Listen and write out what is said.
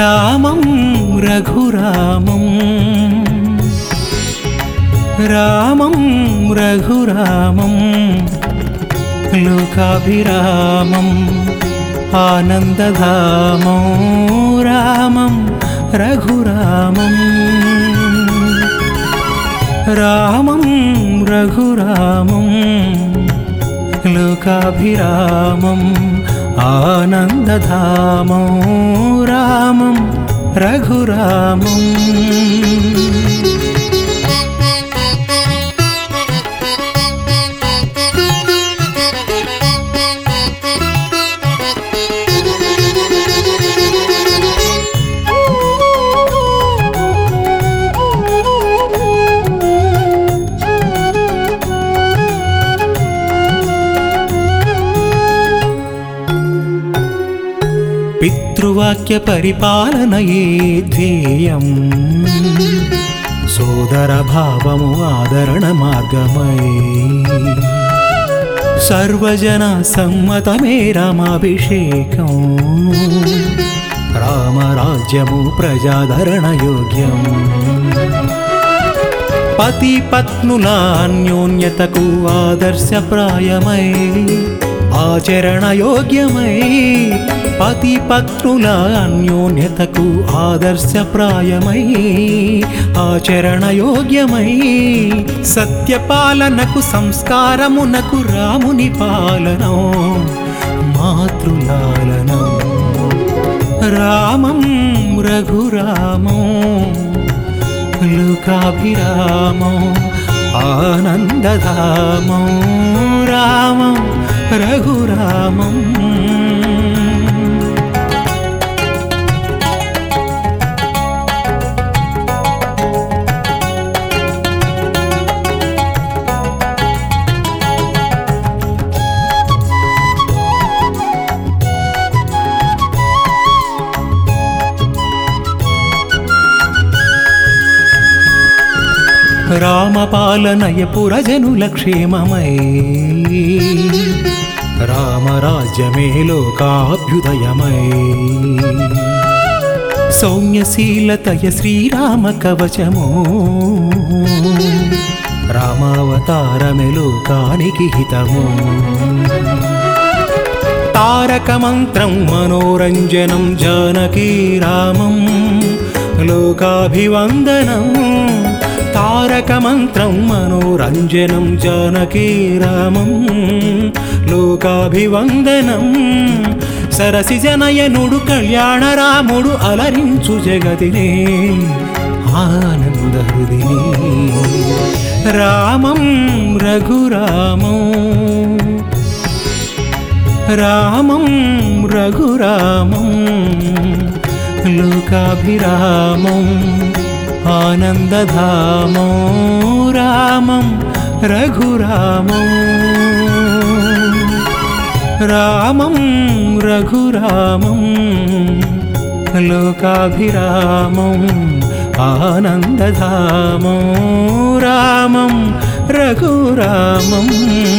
రామం రఘురామం రామం రఘురామం లోకాభిరామం ఆనందధామో రామం రఘురామం రామం రఘురామం లోకాభిరామం ఆనందధామో రామం రఘురామం పితృవాక్య పరిపాలనయే ధ్యేయం సోదర భావము ఆదరణ మార్గమై సర్వజన సమ్మతమే రామాభిషేకం రామరాజ్యము ప్రజాదరణ యోగ్యం పతి పత్నుల అన్యోన్యతకు ఆదర్శప్రాయమై ఆచరణ యోగ్యమై పతి పత్నుల అన్యోన్యతకు ఆదర్శప్రాయమై ఆచరణ యోగ్యమై సత్యపాలనకు సంస్కారమునకు రాముని పాలనం మాతృలాలనం రామం రఘురామం లోకాభిరామో ఆనందధామో రామం రఘురామం రామపాలనయ పురజనుల క్షేమమై రామరాజ్యమే లోకాభ్యుదయమై సౌమ్యశీలతయ శ్రీరామ కవచమో రామావతారమే లోకానికి హితము తారక మంత్రం మనోరంజనం జానకీ రామం లోకాభివందనం తారక మంత్రం మనోరంజనం జానకీ రామం లోకాభివందనం సరసి జనయనుడు కళ్యాణ రాముడు అలరించు జగతినే ఆనంద హృదిని రామం రఘురామం రామం రఘురామం లోకాభిరామం ఆనందధామో రామం రఘురామం రామం రఘురామం లోకాభిరామం ఆనందధామో రామం రఘురామం